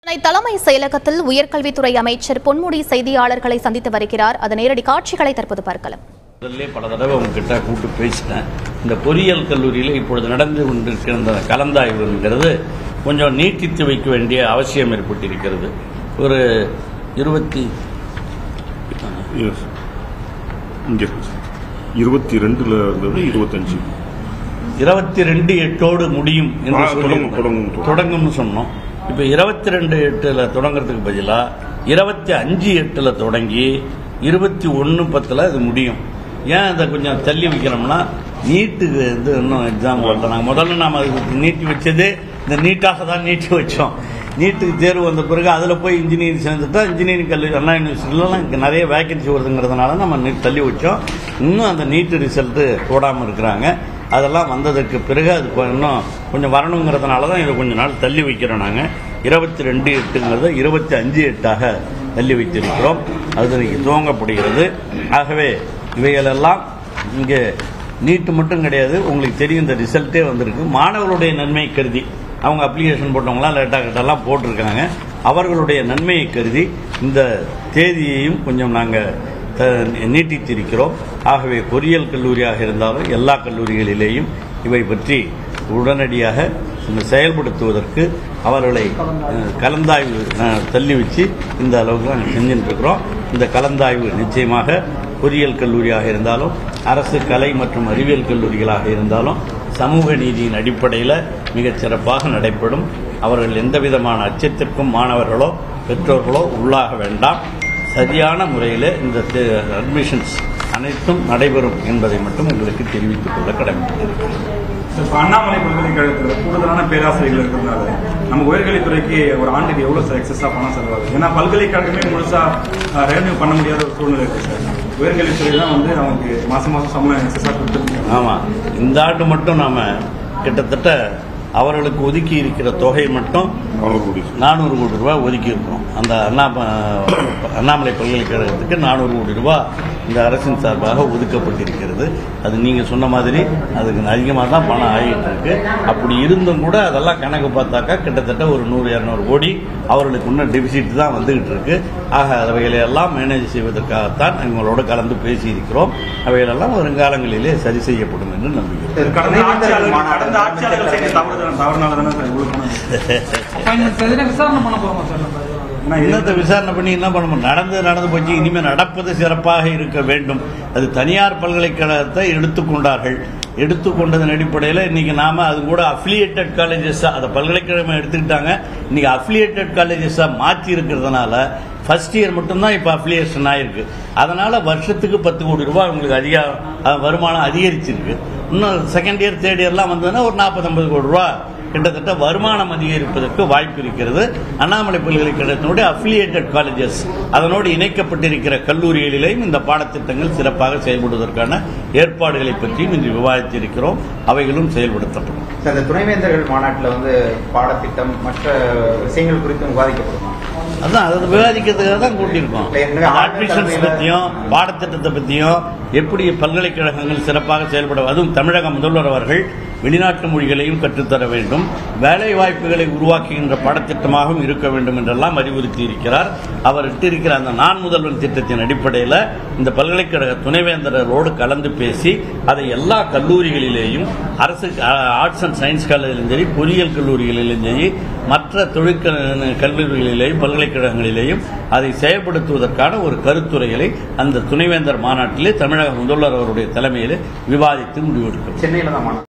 சென்னை தலைமை செயலகத்தில் உயர்கல்வித்துறை அமைச்சர் பொன்முடி செய்தியாளர்களை சந்தித்து வருகிறார் அது நேரடி காட்சிகளை தற்போது பார்க்கலாம் முதல்ல பல தடவை உங்ககிட்ட கூப்பிட்டு பேசிட்டேன் இந்த பொறியியல் கல்லூரியில் இப்பொழுது நடந்து கொண்டிருக்கிற இந்த கலந்தாய்வுங்கிறது கொஞ்சம் நீட்டித்து வைக்க வேண்டிய அவசியம் ஏற்பட்டிருக்கிறது ஒரு இருபத்தி Yes. இங்கே இருபத்தி ரெண்டுல இருந்தது இருபத்தஞ்சு இருபத்தி ரெண்டு எட்டோடு முடியும் என்று ஆ, தொடங்கும், சொல்லியிருந்தோம். தொடங்கும். தொடங்கும்னு சொன்னோம் இப்போ இருபத்தி ரெண்டு எட்டுல தொடங்குறதுக்கு பதிலா இருபத்தி அஞ்சு எட்டுல தொடங்கி இருபத்தி ஒன்று பத்தில் அது முடியும் ஏன் அதை கொஞ்சம் தள்ளி வைக்கிறோம்னா நீட்டுக்கு வந்து இன்னும் எக்ஸாம் வரல நாங்கள் முதல்ல நாம் அதுக்கு நீட்டி வச்சதே இந்த நீட்டாக தான் நீட்டி வச்சோம் நீட்டுக்கு தேர்வு வந்த பிறகு அதில் போய் இன்ஜினியரிங் சேர்ந்துட்டா இன்ஜினியரிங் கல்லூரி அண்ணா யூனிவர்சிட்டிலலாம் இங்கே நிறைய வேகன்சி வருதுங்கிறதுனால நம்ம நீட் தள்ளி வச்சோம் இன்னும் அந்த நீட்டு ரிசல்ட்டு போடாமல் இருக்கிறாங்க அதெல்லாம் வந்ததற்கு பிறகு அது கொ- இன்னும் கொஞ்சம் வரணுங்கிறதுனால தான் இதை கொஞ்ச நாள் தள்ளி வைக்கிறோம் நாங்கள் இருபத்தி ரெண்டு எட்டுங்கிறத இருபத்தி அஞ்சு எட்டாக தள்ளி வைத்திருக்கிறோம் அது இன்னைக்கு துவங்கப்படுகிறது ஆகவே இவைகளெல்லாம் இங்கே நீட்டு மட்டும் கிடையாது உங்களுக்கு தெரியும் இந்த ரிசல்ட்டே வந்திருக்கு மாணவர்களுடைய நன்மை கருதி அவங்க அப்ளிகேஷன் போட்டவங்களாம் லேட்டாக கிட்டலாம் போட்டிருக்காங்க அவர்களுடைய நன்மையை கருதி இந்த தேதியையும் கொஞ்சம் நாங்கள் நீட்டித்திருக்கிறோம் ஆகவே பொறியியல் கல்லூரியாக இருந்தாலும் எல்லா கல்லூரிகளிலேயும் இவை பற்றி உடனடியாக இந்த செயல்படுத்துவதற்கு அவர்களை அஹ், கலந்தாய்வு அஹ், தள்ளி வச்சு இந்த அளவுக்கு நாங்கள் செஞ்சுட்டு இருக்கிறோம் இந்த கலந்தாய்வு நிச்சயமாக பொறியியல் கல்லூரியாக இருந்தாலும் அரசு கலை மற்றும் அறிவியல் கல்லூரிகளாக இருந்தாலும் சமூக நீதியின் அடிப்படையில் மிகச் சிறப்பாக நடைபெறும் அவர்கள் எந்த விதமான அச்சத்திற்கும் மாணவர்களோ பெற்றோர்களோ உள்ளாக வேண்டாம் சரியான முறையில் இந்த அட்மிஷன்ஸ் அனைத்தும் நடைபெறும் என்பதை மட்டும் உங்களுக்கு தெரிவித்துக் கொள்ள கடமைப்பட்டிருக்கிறேன் இப்போ அண்ணாமலை பல்கலைக்கழகத்தில் கூடுதலான பேராசிரியர்கள் இருக்கிறதுனால நம்ம உயர்கல்வித்துறைக்கு ஒரு ஆண்டுக்கு எவ்வளவு எக்ஸஸா பணம் செலவாகுது ஏன்னா பல்கலைக்கழகமே முழுசா ரெவன்யூ பண்ண முடியாத ஒரு சூழ்நிலை இருக்கு சார் உயர்கல்வித்துறை தான் வந்து அவங்களுக்கு மாசம் மாசம் சம்பளம் எக்ஸஸா கொடுத்துருக்காங்க ஆமாம் இந்த ஆண்டு மட்டும் நாம் கிட்டத்தட்ட அவர்களுக்கு ஒதுக்கி இருக்கிற தொகை மட்டும் நானூறு கோடி நானூறு கோடி ரூபாய் ஒதுக்கி இருக்கிறோம் அந்த அண்ணா அண்ணாமலை பல்கலைக்கழகத்துக்கு நானூறு கோடி ரூபாய் இந்த அரசின் சார்பாக ஒதுக்கப்பட்டிருக்கிறது அது நீங்கள் சொன்ன மாதிரி அதுக்கு அதிகமாக தான் பணம் ஆகிட்டு இருக்கு அப்படி இருந்தும் கூட அதெல்லாம் கணக்கு பார்த்தாக்கா கிட்டத்தட்ட ஒரு நூறு இரநூறு கோடி அவர்களுக்கு இன்னும் டெபிசிட் தான் வந்துகிட்டு இருக்கு ஆக அவைகளை எல்லாம் மேனேஜ் செய்வதற்காகத்தான் எங்களோட கலந்து பேசியிருக்கிறோம் அவைகளெல்லாம் வருங்காலங்களிலே சரி செய்யப்படும் என்று நம்புகிறோம் கடந்த ஆட்சியாளர்கள் கடந்த ஆட்சியாளர்கள் செய்த தவறு தவறுனால தானே சார் இவ்வளவு பணம் எதுனா விசாரணை பண்ண போறோமா சார் நம்ம ஏன்னா இது- இன்னத்தை விசாரணை பண்ணி என்ன பண்ண முடியும் நடந்து நடந்து போச்சு இனிமேல் நடப்பது சிறப்பாக இருக்க வேண்டும் அது தனியார் பல்கலைக்கழகத்தை எடுத்துக்கொண்டார்கள் எடுத்துக்கொண்டதன் அடிப்படையில் இன்னைக்கு நாம அது கூட அஃபிலியேட்டட் காலேஜஸா அதை பல்கலைக்கழகம் எடுத்துக்கிட்டாங்க இன்னைக்கு அஃபிலியேட்டட் காலேஜஸா மாற்றி இருக்கிறதுனால ஃபர்ஸ்ட் இயர் மட்டும்தான் இப்போ அஃபிலியேஷன் ஆயிருக்கு அதனால வருஷத்துக்கு பத்து கோடி ரூபாய் உங்களுக்கு அதிக அஹ், வருமானம் அதிகரிச்சிருக்கு இன்னும் செகண்ட் இயர் தேர்ட் இயர்லாம் வந்ததுன்னா ஒரு நாற்பது ஐம்பது கோடி ரூபாய் கிட்டத்தட்ட வருமானம் அதிகரிப்பதற்கு வாய்ப்பு இருக்கிறது அண்ணாமலை பல்கலைக்கழகத்தினுடைய அஃபிலியேட்டட் காலேஜஸ் அதனோடு இணைக்கப்பட்டிருக்கிற கல்லூரிகளிலேயும் இந்த பாடத்திட்டங்கள் சிறப்பாக செயல்படுவதற்கான ஏற்பாடுகளை பற்றியும் இன்று விவாதித்திருக்கிறோம் அவைகளும் செயல்படுத்தப்படும் சார் இந்த துணைவேந்தர்கள் மாநாட்டில் வந்து பாடத்திட்டம் மற்ற விஷயங்கள் குறித்தும் விவாதிக்கப்படுமா அதான் அதை விவாதிக்கிறதுக்காக தான் கூட்டியிருக்கோம் ஏற்கனவே அட்மிஷன்ஸ் ஆளுநர் பற்றியும் பாடத்திட்டத்தை பற்றியும் எப்படி பல்கலைக்கழகங்கள் சிறப்பாக செயல்பட அதுவும் தமிழக முதல்வர் அவர்கள் வெளிநாட்டு மொழிகளையும் கற்றுத்தர வேண்டும் வேலை வாய்ப்புகளை உருவாக்குகின்ற பாடத்திட்டமாகவும் இருக்க வேண்டும் என்றெல்லாம் அறிவுறுத்தி இருக்கிறார் அவர் இட்டிருக்கிற அந்த நான் முதல்வன் திட்டத்தின் அடிப்படையில் இந்த பல்கலைக்கழக துணைவேந்தரோடு கலந்து பேசி அதை எல்லா கல்லூரிகளிலேயும் அரசு ஆர்ட்ஸ் அண்ட் சயின்ஸ் காலேஜிலும் சரி பொறியியல் கல்லூரிகளிலும் சரி மற்ற தொழிற்கல் கல்லூரிகளிலேயும் பல்கலைக்கழகங்களிலேயும் அதை செயல்படுத்துவதற்கான ஒரு கருத்துரைகளை அந்த துணைவேந்தர் மாநாட்டிலே தமிழக முதல்வர் அவருடைய தலைமையிலே விவாதித்து முடிவெடுக்கும் சென்னையில் தான் மாநாடு